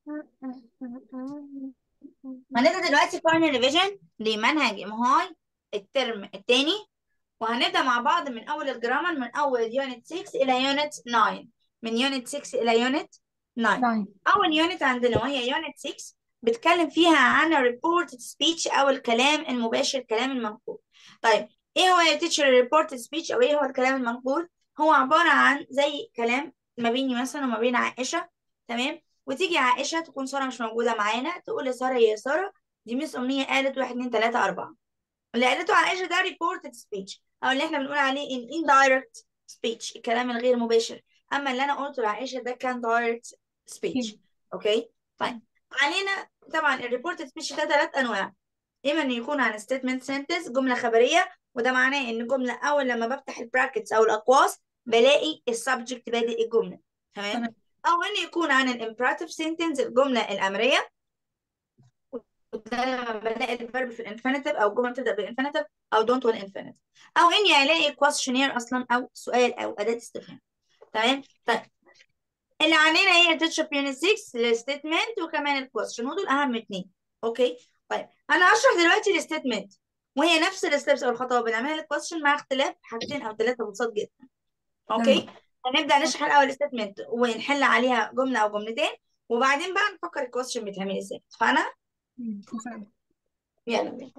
هنبدأ دلوقتي فاينل ريفيجن لمنهج ام هاي الترم الثاني وهنبدأ مع بعض من أول الجرامر من أول يونت 6 إلى يونت 9 من يونت 6 إلى يونت 9 ناين أول يونت عندنا وهي يونت 6 بتكلم فيها عن reported speech أو الكلام المباشر الكلام المنقول طيب إيه هو يا تيتشر reported speech أو إيه هو الكلام المنقول هو عبارة عن زي كلام ما بيني مثلا وما بين عائشة تمام وتيجي عائشة تكون سارة مش موجودة معانا تقول لسارة يا سارة دي ميس أمنية قالت واحد اتنين تلاتة أربعة اللي قالته عائشة ده reported speech أو اللي احنا بنقول عليه in indirect speech الكلام الغير مباشر أما اللي أنا قلته لعائشة ده كان direct speech أوكي طيب علينا طبعا الريبورتد سبيتش ده ثلاث أنواع إما إنه يكون عن statement sentence جملة خبرية وده معناه إن الجملة أول لما بفتح البراكتس أو الأقواس بلاقي السبجكت بادئ الجملة تمام تمام. أو إنه يكون عن الامبراتيف سنتنس الجملة الأمرية وده لما بلاقي الفيرب في الانفينيتيف او الجمله بتبدا بالانفينيتيف او دونت والانفينيتيف او اني الاقي كويشنير اصلا او سؤال او اداه استفهام تمام طيب اللي علينا هي تيتشر يونت 6 الستيتمنت وكمان الكويشن ودول اهم اتنين اوكي طيب انا هشرح دلوقتي الستيتمنت وهي نفس الستبس او الخطوات بنعملها للكويشن مع اختلاف حاجتين او ثلاثه بسيط جدا اوكي هنبدا نشرح الاول الستيتمنت ونحل عليها جمله او جملتين وبعدين بقى نفكر الكويشن بيتعمل ازاي فانا مم. اتفقنا. يلا بينا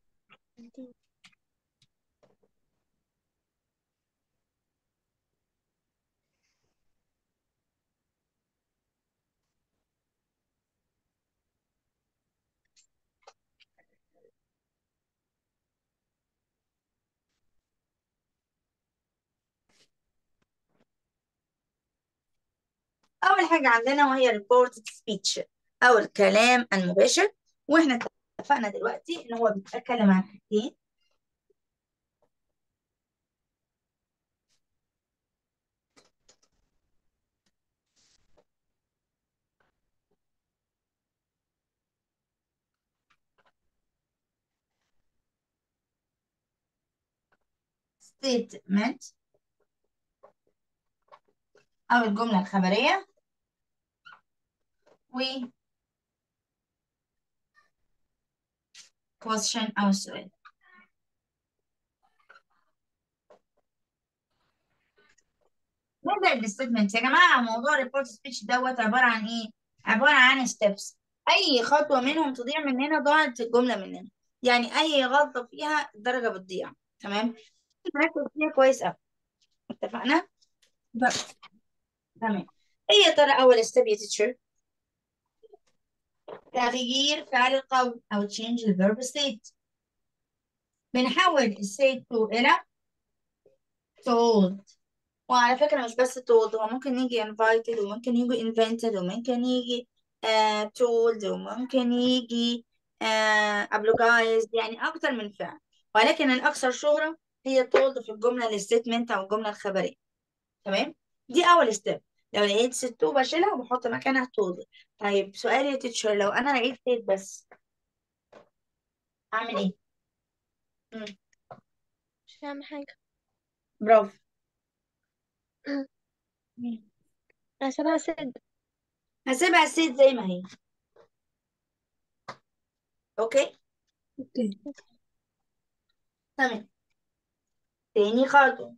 أول حاجة عندنا وهي reported speech أو الكلام المباشر وإحنا اتفقنا دلوقتي إن هو بيتكلم عن حاجتين statement أو الجملة الخبرية و question أو السؤال نبدأ بالستمنت يا جماعة موضوع report speech دوت عبارة عن إيه؟ عبارة عن steps أي خطوة منهم تضيع مننا ضاعت الجملة مننا يعني أي غلطة فيها الدرجة بتضيع تمام؟ نركز فيها كويس أوي اتفقنا؟ ده تمام ايه يا ترى اول ستيب يا تيتشر تغيير فعل القول او change the verb state بنحول السtate to الى told وعلى فكرة مش بس told هو ممكن يجي invited وممكن يجي invented وممكن يجي uh, told وممكن يجي uh, apologized يعني أكتر من فعل ولكن الأكثر شهرة هي told في الجملة الستيتمنت أو الجملة الخبرية تمام دي أول ستيب لو لقيت ست بشيلها وبحط مكانها told طيب سؤال يا تيتشر لو أنا لقيت state بس أعمل إيه؟ مم. مش فاهمة حاجة برافو هسيبها سد هسيبها السيت زي ما هي اوكي اوكي تمام تاني خطوة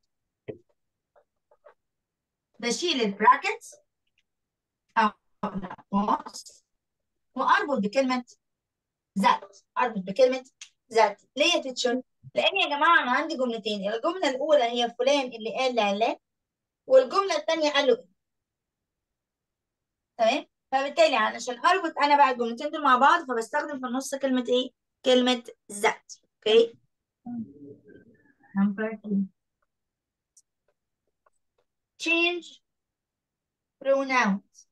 بشيل البراكتس او الأقواس واربط بكلمة ذات اربط بكلمة ذات ليه يا تيتشر؟ لان يا جماعة انا عندي جملتين الجملة الاولى هي فلان اللي قال لعلان والجملة الثانية قال له إيه. تمام فبالتالي علشان اربط انا بقى الجملتين دول مع بعض فبستخدم في النص كلمة ايه؟ كلمة ذات اوكي Number two. Change pronouns.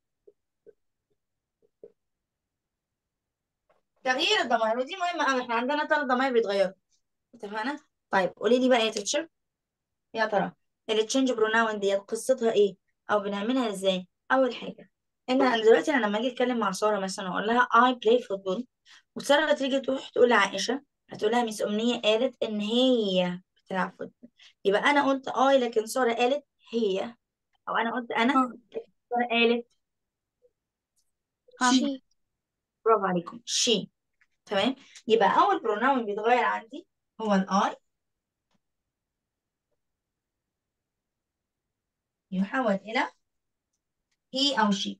تغيير الضمائر ودي مهمة أوي احنا عندنا ثلاث ضمائر بيتغيروا اتفقنا؟ طيب قولي لي بقى يا تيتشر يا ترى التشينج بروناون ديت قصتها ايه؟ أو بنعملها ازاي؟ أول حاجة إن أنا دلوقتي أنا لما أجي أتكلم مع سارة مثلا وأقول لها I play football وسارة تيجي تروح تقول لعائشة هتقول لها ميس أمنية قالت إن هي بتلعب فوتبول يبقى أنا قلت آي لكن سارة قالت هي أو أنا قلت أنا اه سارة قالت ها شي شي برافو عليكم she تمام يبقى أول بروناون بيتغير عندي هو الآي يحول إلى he أو she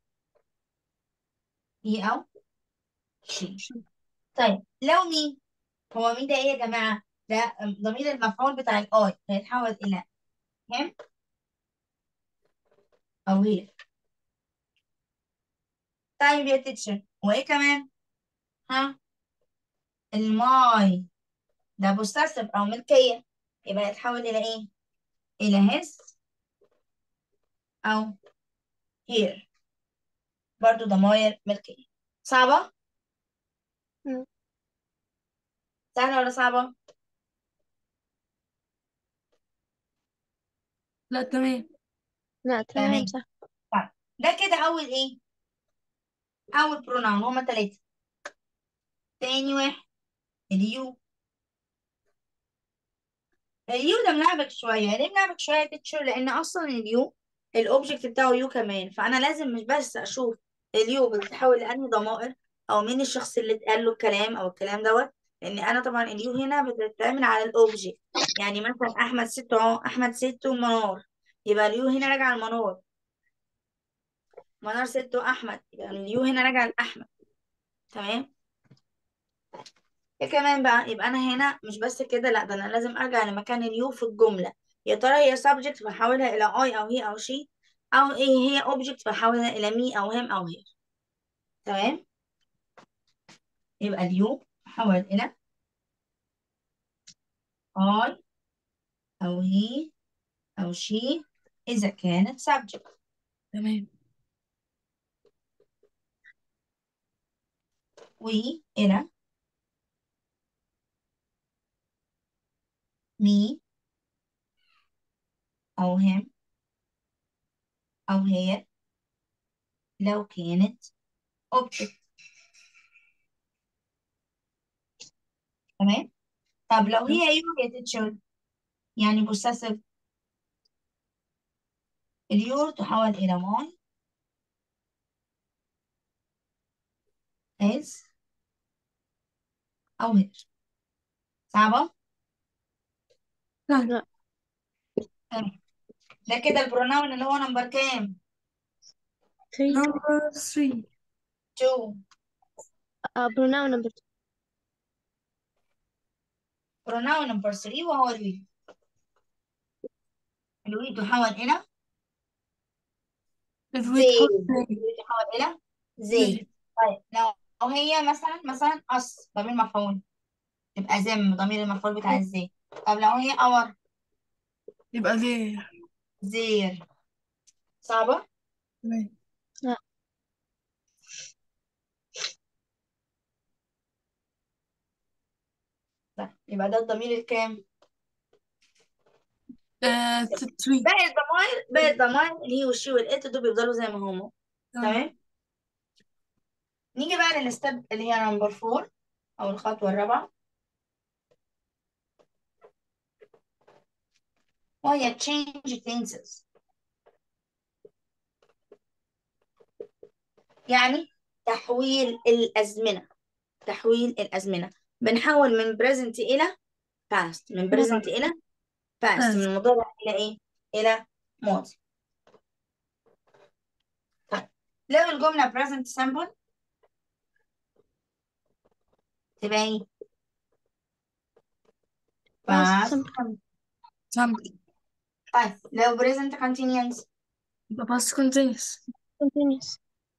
he أو she شي طيب لو مين هو مين ده إيه يا جماعة ده ضمير المفعول بتاع الآي هيتحول إلى him أو هي طيب يا تيتشر وإيه كمان ها الماي ده بوستاسيف أو ملكية يبقى يتحول إلى إيه إلى his أو here برضو ضمائر ملكية صعبة مم. سهلة ولا صعبة لا تمام لا تمام تمام صح طيب ده كده أول إيه أول بروناون هما تلاتة تاني واحد اليو اليو ده ملعبك شوية ليه ملعبك شوية يا تيتشر لأن أصلا اليو الأوبجكت بتاعه يو كمان فأنا لازم مش بس أشوف اليو بتتحول لأنهي ضمائر أو مين الشخص اللي اتقال له الكلام أو الكلام دوت لأن أنا طبعا اليو هنا بتتعمل على الأوبجكت يعني مثلا أحمد ست عم... أحمد ست ومنار يبقى اليو هنا راجع لمنار منار ست وأحمد يبقى اليو هنا راجع لأحمد تمام ايه كمان بقى يبقى انا هنا مش بس كده لا ده انا لازم ارجع لمكان اليو في الجمله يا ترى هي subject فاحولها الى I او هي او she او ايه هي object فاحولها الى me او him او هي تمام يبقى اليو حول الى I او he او she اذا كانت subject تمام والى me او him او هي لو كانت object تمام طب لو هي يو يا تيتشر يعني possessive اليو تحول إلى my is أو her صعبة؟ سهل لا تمام ده كده البروناون اللي هو نمبر كام؟ three نمبر 3 2 uh, pronoun number two بروناون نمبر 3 وهو الوي الوي تحول إلى الوي زي تحط الوي تحول إلى زي زي طيب لو هي مثلا مثلا أس ضمير مفعول تبقى زم ضمير المفعول بتاع الزي طب لو هي اور يبقى زي زير صعبة؟ تمام لا طيب يبقى ده الضمير الكام؟ آه 3 باقي الضمائر باقي الضمائر الهي والشي والإت دول بيفضلوا زي ما هما تمام تمام نيجي بقى للستيب اللي هي نمبر فور أو الخطوة الرابعة وهي change tenses يعني تحويل الأزمنة تحويل الأزمنة بنحول من present إلى past من present إلى past بس من مضارع إلى إيه؟ إلى ماضي طيب لو الجملة present simple تبقى إيه؟ past past simple simple. سامبل طيب لو present continuous يبقى باست كونتينيوس continuous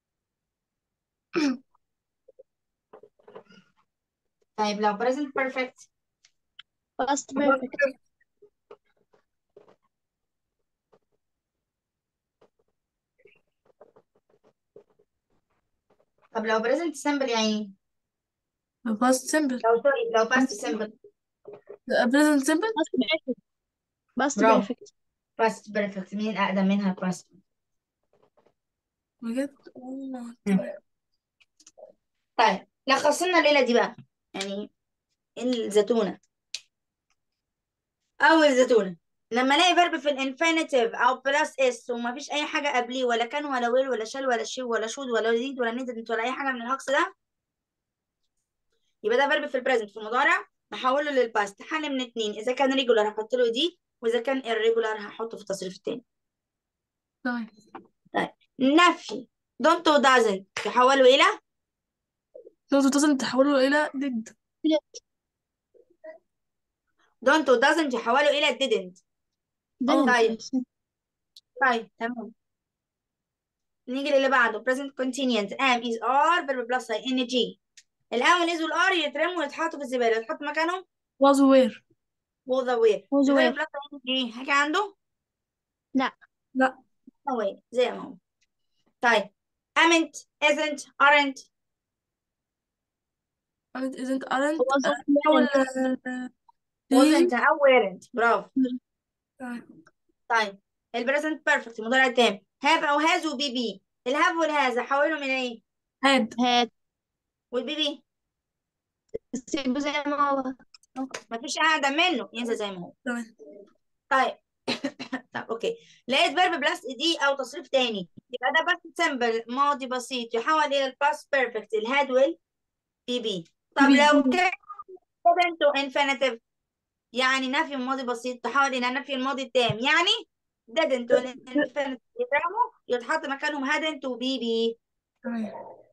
طيب لو present perfect past perfect طب لو present simple يعني باست سيمبل لو سوري لو past simple بريزنت سيمبل past perfect past برافو perfect past perfect مين أقدم منها past بجد اه مم. تمام طيب لخص لنا الليلة دي بقى يعني الزتونة أول زتونة لما الاقي فيرب في الانفينيتيف او بلس اس وما فيش اي حاجه قبليه ولا كان ولا ويل ولا شال ولا شي ولا شود ولا ديد ولا ندنت ولا اي حاجه من الهكس ده يبقى ده فيرب في البريزنت في المضارع بحوله للباست حل من اتنين اذا كان ريجولار هحط له دي واذا كان irregular هحطه في التصريف التاني تمام نفي don't و doesn't تحوله الى نقطة تصل تحوله إلى did don't و doesn't يحوله الى didn't اه طيب طيب تمام نيجي للي بعده present continuous am is are verb plus ing الام والاز والار يترموا ويتحطوا في الزباله يتحط مكانهم was where was aware was الفيرب aware plus ing حاجه عنده لا لا aware زي ما هو طيب amn't isn't aren't aren't isn't aren't was آه، نحاول aware آه، wasn't دي أو weren't برافو تمام. طيب البريزنت بيرفكت المضارع التام have أو has وبي بي الهاف والهاز أحولهم إلى إيه؟ had had والبي بي سيبه زي ما هو مفيش أقدم منه ينزل زي ما هو تمام طيب طب أوكي لقيت فيرب بلس دي أو تصريف تاني يبقى ده بس سمبل ماضي بسيط يحول إلى الباست بيرفكت الهاد وال بي بي طب بي لو بي. كان present infinitive يعني نفي الماضي بسيط تحول إلى نفي الماضي التام يعني didn't والinfinitive يترموا يتحط مكانهم hadn't وبي بي تمام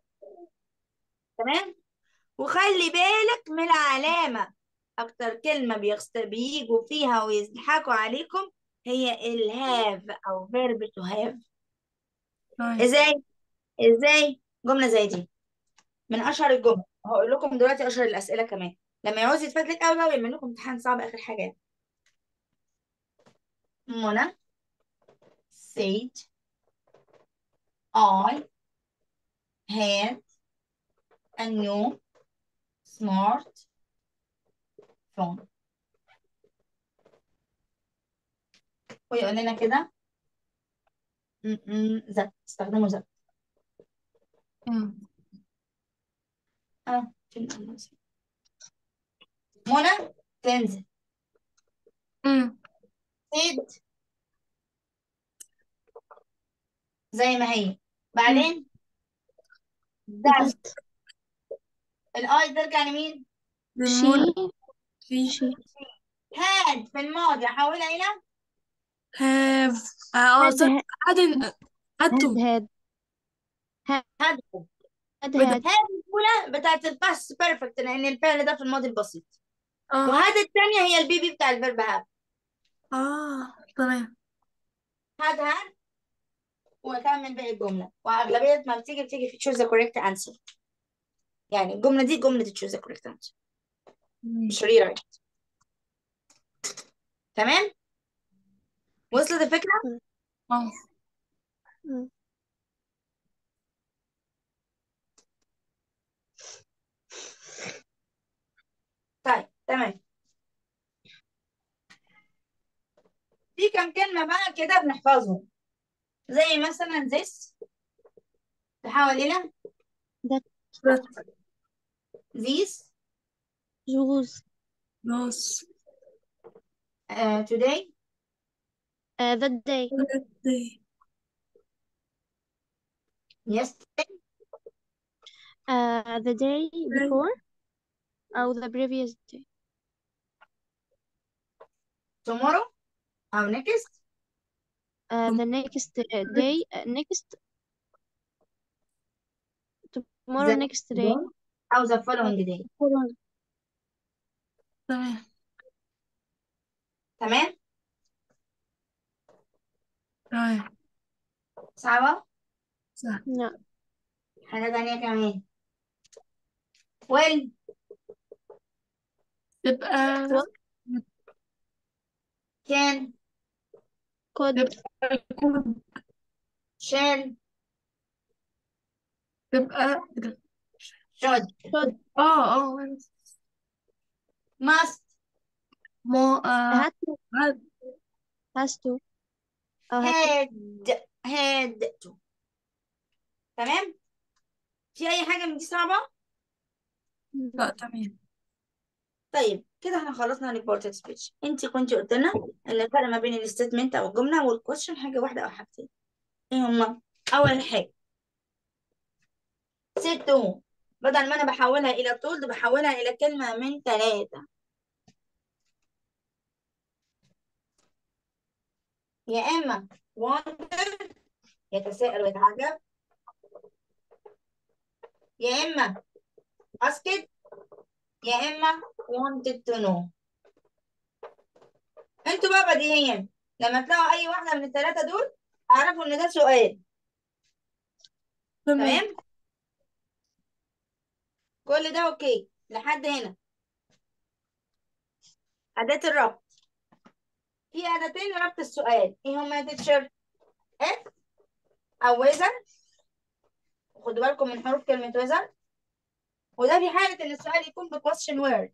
تمام وخلي بالك من العلامة أكتر كلمة بيغست... بيجوا فيها ويضحكوا عليكم هي الهاف أو verb to have تمام إزاي؟ إزاي؟ جملة زي دي من أشهر الجمل هقول لكم دلوقتي أشهر الأسئلة كمان لما يعوز يتفادلك أوي أوي يعمل لكم امتحان صعب آخر حاجة يعني. منى said I had a new smart phone ويقول لنا كده م- م- ذات استخدموا ذات مم. اه فين الألماس؟ منى تنزل مم. said زي ما هي بعدين ذات that الاي ترجع لمين؟ للمنى she في she had في الماضي احولها الى have اه اه had صح had had had to had had had had بدأ had هذه الاولى بتاعت الباست بيرفكت لان الفعل ده في الماضي البسيط اه وهذه الثانيه هي البي بي بتاع الفيرب هاب اه تمام هاد هاد وكمل باقي الجمله واغلبيه ما بتيجي بتيجي في choose the correct answer يعني الجمله دي جمله choose the correct answer مم. مش rewrite تمام وصلت الفكره اه مم. طيب تمام في كم كلمه بقى كده بنحفظهم زي مثلا this تحول الى that that these those those uh, today uh, that day that day yesterday uh, the day day before أو the previous day tomorrow أو next uh, the next uh, day uh, next tomorrow the next day أو the following day following تمام تمام تمام صعبة صح لا حاجة تانية كمان when تبقى what can could تبقى could shall تبقى كده. should should اه اه must ما آه had to had has to أو had to had had to تمام في أي حاجة من دي صعبة لا تمام طيب كده احنا خلصنا reported speech انت كنت قلت لنا ان الفرق ما بين الستيتمنت او الجمله والكويشن حاجه واحده او حاجتين ايه هما اول حاجه set to بدل ما انا بحولها الى told بحولها الى كلمه من ثلاثه يا اما wonder يتساءل ويتعجب يا اما asked يا اما wanted to know انتوا بقى بديهيا لما تلاقوا اي واحده من الثلاثه دول اعرفوا ان ده سؤال تمام تمام كل ده اوكي لحد هنا اداه الربط في اداتين لربط السؤال ايه هما يا تيتشر اف او وزن خدوا بالكم من حروف كلمه وزن وده في حاله ان السؤال يكون ب question word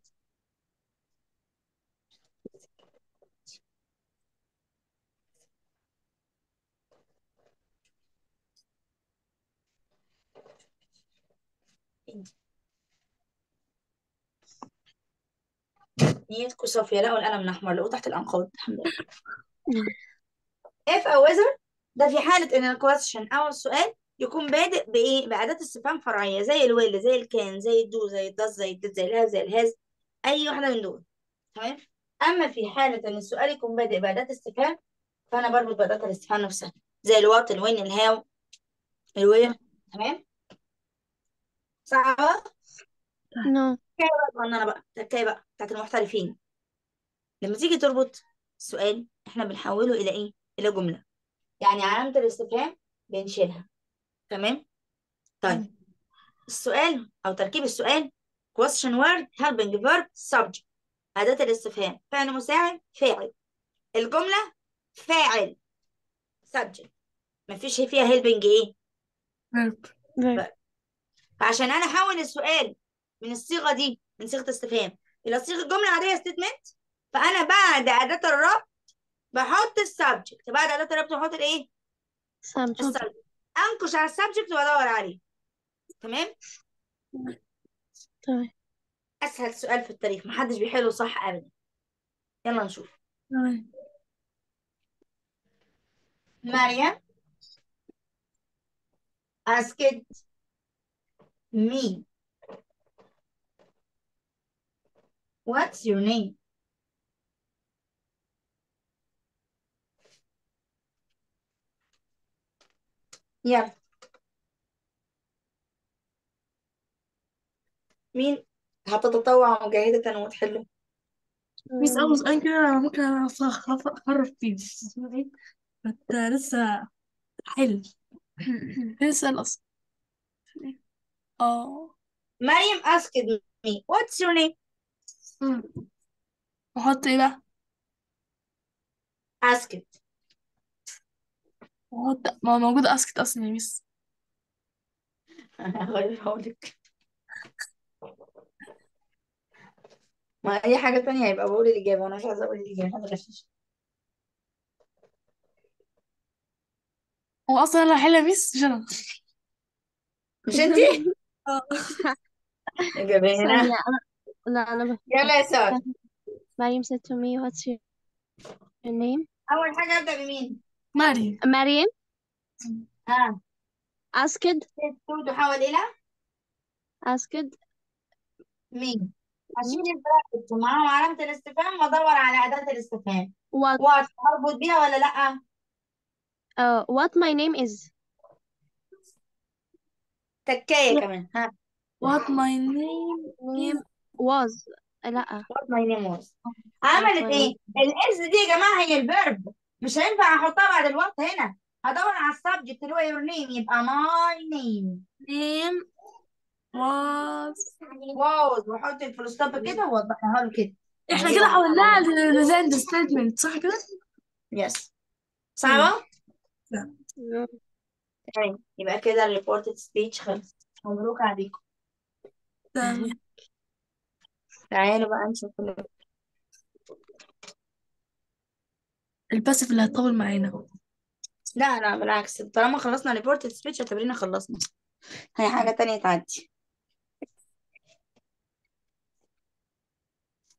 نيتكم صافيه لقوا القلم الاحمر لقوه تحت الانقاض الحمد لله اف او وزن ده في حاله ان الكويستشن او السؤال يكون بادئ بايه باداه استفهام فرعيه زي الويل زي الكان زي الدو زي الداز زي الديد زي الهاز زي الهاز اي واحده من دول تمام اما في حاله ان السؤال يكون بادئ باداه استفهام فانا بربط باداه الاستفهام نفسها زي الوات الوين الهاو الوير تمام صعبه no بقى انا بقى التكايه بقى بتاعت المحترفين لما تيجي تربط السؤال احنا بنحوله الى ايه الى جمله يعني علامه الاستفهام بنشيلها تمام طيب السؤال او تركيب السؤال question word helping verb subject أداة الاستفهام فعل مساعد فاعل الجملة فاعل subject مفيش فيها helping ايه verb verb فعشان انا احول السؤال من الصيغة دي من صيغة استفهام الى صيغة جملة عادية statement فانا بعد أداة الربط بحط السبجكت بعد أداة الربط بحط الايه subject السبجكت انكش على السبجكت وادور عليه تمام تمام اسهل سؤال في التاريخ محدش بيحله صح ابدا يلا نشوف تمام مريم asked me what's your name يلا مين هتتطوع مجاهدة وتحله ميس أول سؤال كده أنا ممكن أخرف فيه بس لسه حل فين السؤال أصلا اه مريم asked me what's your name أمم. أحط إيه بقى؟ asked أحط ما هو موجود أسكت أصلا يا ميس هغيرها لك ما اي حاجة تانية هيبقى بقول الإجابة وانا مش عايزة اقول الإجابة انا غشش هو أصلا أنا هحل يا ميس مش أنا مش انتي اه إجابة ثانية هنا أنا لا أنا بفكر يلا يا سارة مريم said to me what's your your name أول حاجة أبدأ بمين؟ مريم مريم ها asked تو تحول إلى asked مين؟ هشيل البراكت ومعاهم علامة الاستفهام وأدور على أداة الاستفهام what وات أربط بيها ولا لأ؟ uh, what my name is تكاية كمان ها what my name name is was لا وات ماي نيم واز what عملت my إيه؟ name الإس دي يا جماعة هي الفيرب مش هينفع أحطها بعد الوات هنا هدور على السبجكت اللي هو يور نيم يبقى ماي نيم name was واو وأحط الفول ستوب كده وأوضحها له كده احنا هي كده واحدة حولناها على لزند ستيتمنت صح كده؟ يس مم. صعبة؟ لا. تمام يبقى كده الريبورتد سبيتش خلص مبروك عليكم تمام تعالوا بقى نشوف الباسف اللي هتطول معانا لا لا بالعكس طالما خلصنا ريبورتد سبيتش اعتبرينا خلصنا هي حاجة تانية تعدي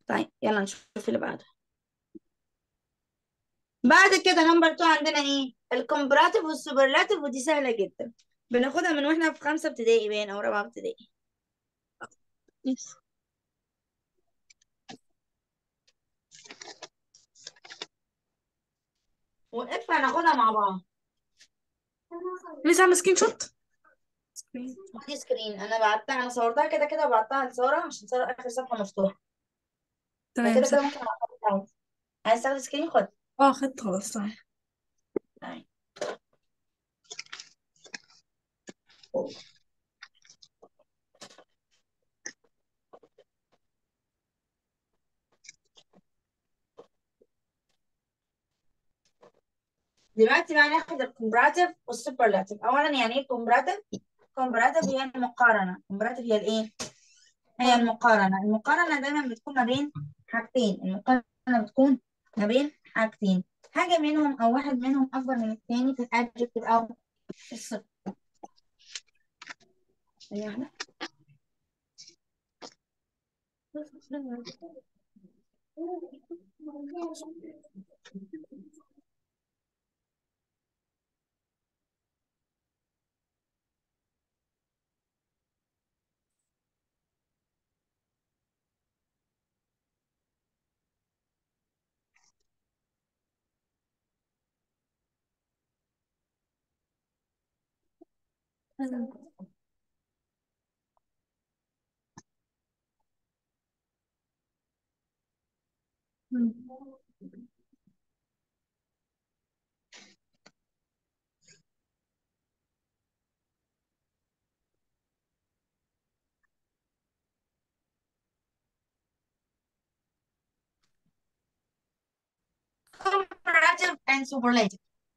طيب يلا نشوف اللي بعده بعد كده نمبر 2 عندنا ايه الكومبراتيف والسوبرلاتيف ودي سهله جدا بناخدها من واحنا في خمسه ابتدائي باين او رابعه ابتدائي يس واف هناخدها مع بعض لسه عامل سكرين شوت سكرين دي سكرين انا بعتها انا صورتها كده كده وبعتها لساره عشان ساره اخر صفحه مفتوحه تمام فكده كده صح ممكن ابعتها عادي عايز تاخد سكرين خد اه خدت خلاص تمام طيب. دلوقتي بقى ناخد الكومبراتيف والسوبرلاتيف اولا يعني ايه كومبراتيف كومبراتيف هي المقارنه كومبراتيف هي الايه هي المقارنه المقارنه دايما بتكون ما بين حاجتين المقارنه بتكون ما بين حاجتين حاجه منهم او واحد منهم اكبر من الثاني في الادجكتيف او في الصفه ثانية واحدة. comparative and superlative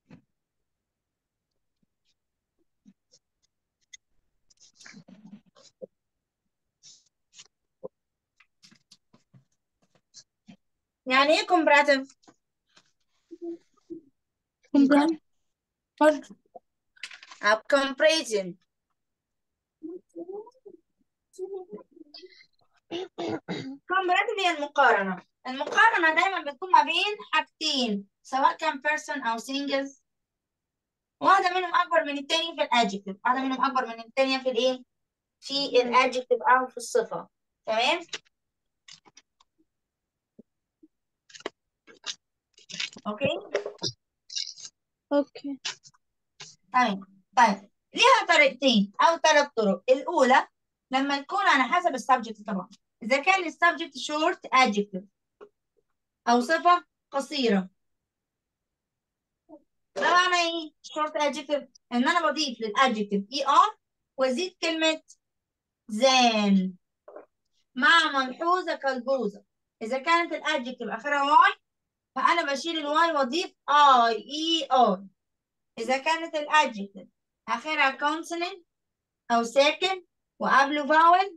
يعني ايه comparative كومبران فرق أو comparison comparative هي المقارنة المقارنة دايما بتكون ما بين حاجتين سواء كان person أو singles واحدة منهم أكبر من التاني في الادجكتيف واحدة منهم أكبر من التانية في الإيه؟ في الادجكتيف أو في الصفة تمام؟ أوكي؟ اوكي تمام طيب ليها طريقتين أو ثلاث طرق الأولى لما يكون على حسب السبجكت طبعا إذا كان السبجكت شورت adjective أو صفة قصيرة ده معنى إيه شورت adjective إن أنا بضيف للadjective ER وأزيد كلمة than مع ملحوظة كالبوظة إذا كانت الادجكتيف آخرها واي فأنا بشيل الواي وأضيف I E R إذا كانت الادجكتيف آخرها consonant أو ساكن وقبله فاول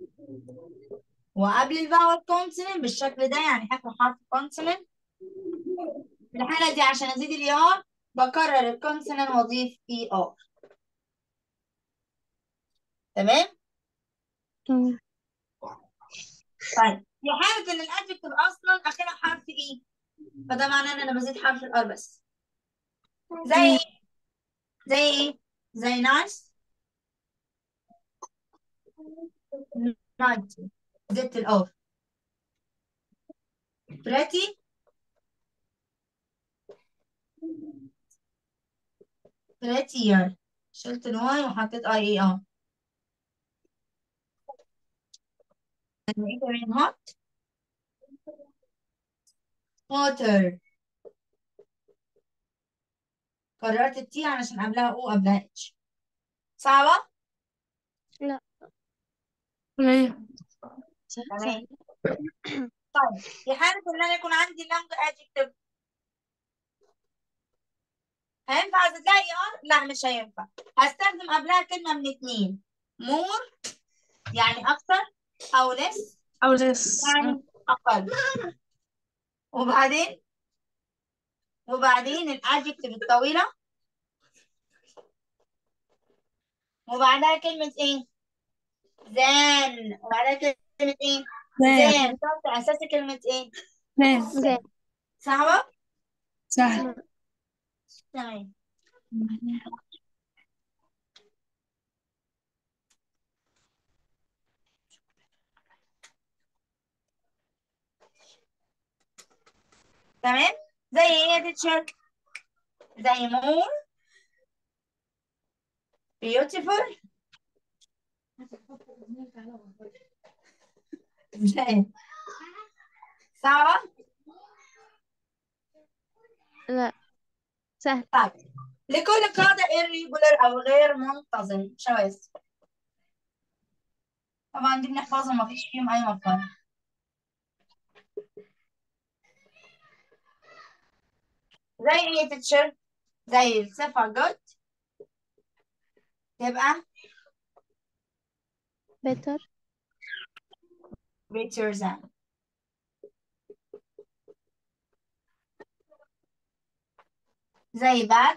وقبل الفاول consonant بالشكل ده يعني آخر حرف consonant في الحالة دي عشان أزيد ال ER بكرر الكونسونانت وأضيف ER تمام؟ تمام طيب في حالة إن الادجكتيف أصلا آخرها حرف إي فده معناه إن أنا بزيد حرف الآر بس زي إيه؟ زي إيه؟ زي نايس نايتي زدت الآر بريتي بريتير شلت الواي وحطيت اي اي ار ايه كمان هوت ووتر قررت التي علشان قبلها او قبلها اتش صعبة؟ لا قليل سهل تمام سهل طيب في حالة إن أنا يكون عندي long adjective هينفع أزيد لها ER؟ لا مش هينفع هستخدم قبلها كلمة من اتنين more يعني أكتر أو less أو لس يعني أقل وبعدين وبعدين الادجكتيف الطويلة وبعدها كلمة إيه؟ than وبعدها كلمة إيه؟ زين زين شرط أساسي كلمة إيه؟ زين زين صعبة؟ سهل تمام تمام زي ايه يا تيتشر زي مور beautiful زي صعبة لا سهل طيب لكل قاعدة irregular أو غير منتظم شواذ طبعا دي بنحفظها ما فيش فيهم أي مفهوم زي ايه يا تيتشر زي الصفة good تبقى better better than زي bad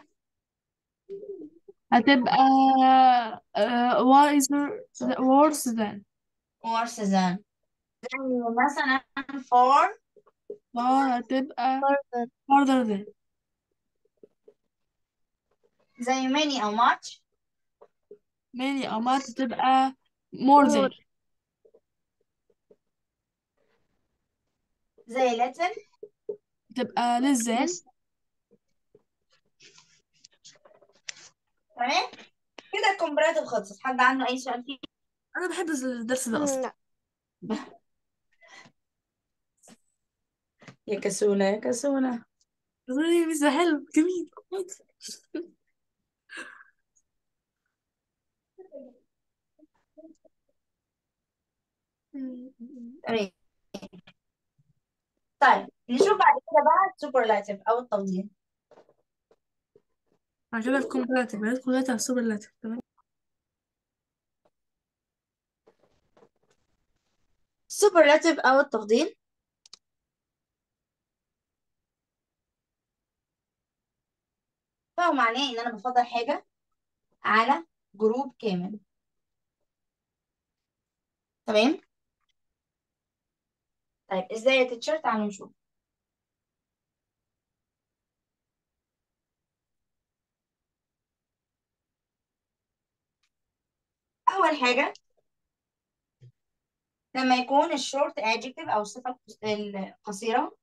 هتبقى uh, wiser worse than worse than زي مثلا for far هتبقى further farther than زي many أو much many أو much هتبقى more than more زي little هتبقى less than less تمام كده الكومبراتيف خلصت حد عنده أي سؤال فيه أنا بحب الدرس ده أصلا لا يا كسولة يا كسولة بس حلو جميل تمام طيب نشوف بعد كده بقى السوبرلاتيف أو التفضيل بعد كده الكومباراتيف هندخل دلوقتي على السوبرلاتيف تمام السوبرلاتيف أو التفضيل فهو معناه إن أنا بفضل حاجة على جروب كامل تمام طيب ازاي يا تيتشر تعالوا نشوف أول حاجة لما يكون الشورت adjective أو الصفة القص- القصيرة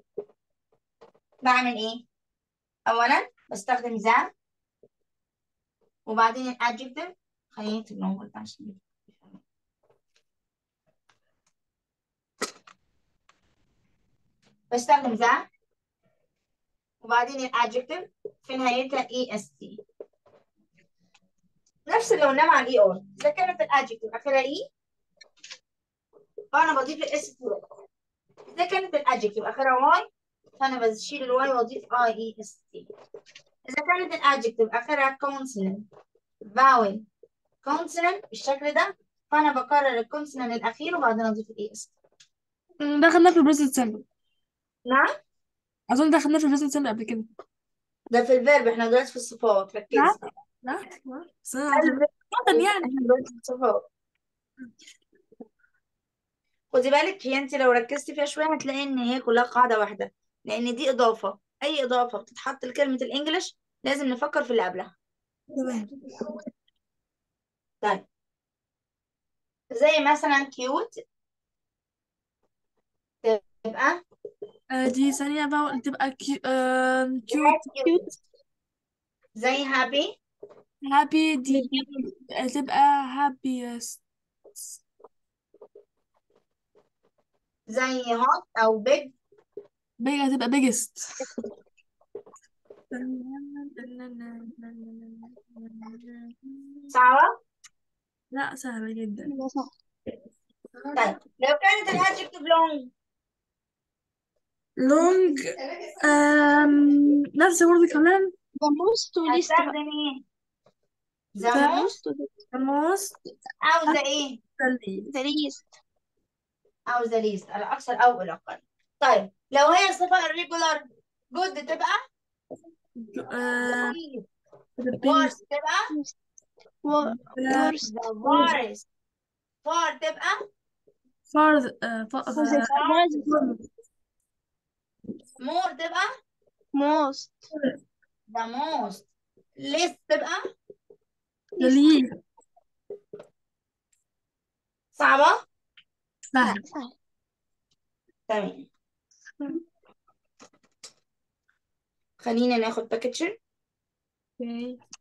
بعمل إيه؟ أولا بستخدم ذا وبعدين الادجكتيف خليني أكتب لهم قلت عشان بستخدم ذا وبعدين الادجكتيف في نهايتها اي اس تي نفس اللي قلناه مع الاي ار اذا كانت الادجكتيف اخرها اي فانا بضيف الاس تي اذا كانت الادجكتيف اخرها واي فانا بشيل الواي واضيف اي اي اس تي اذا كانت الادجكتيف اخرها consonant vowel consonant بالشكل ده فانا بكرر الكونسونانت الاخير وبعدين اضيف الاي اس تي ده خدناه في البريزنت سيمبل نعم أظن ده خدناه في البريزنت سيمبل قبل كده ده في الفيرب احنا دلوقتي في الصفات ركزي لا لا لا بس أنا عشان عشان يعني احنا دلوقتي في الصفات خدي بالك هي انت لو ركزتي فيها شويه هتلاقي ان هي كلها قاعده واحده لان دي اضافه اي اضافه بتتحط لكلمه الانجليش لازم نفكر في اللي قبلها تمام طيب زي مثلا كيوت تبقى آه، دي ثانية بقى تبقى كيو آه كيوت كيوت زي هابي هابي دي تبقى هابيست زي هوت او بيج بيج هتبقى بيجست صعبه لا سهلة جدا لا صح طيب لو كانت الادجكتيف لونج لونج آم نفس برضه الكلام the most to least بقى هستخدم ايه ذا the موست most to most او ذا ايه the least او ذا ليست الاكثر او الاقل طيب لو هي صفه irregular جود تبقى آه worse تبقى wo- worst the worst far تبقى far uh, far the more تبقى most the most less تبقى the least صعبة سهل سهل تمام خلينا ناخد باكتشر okay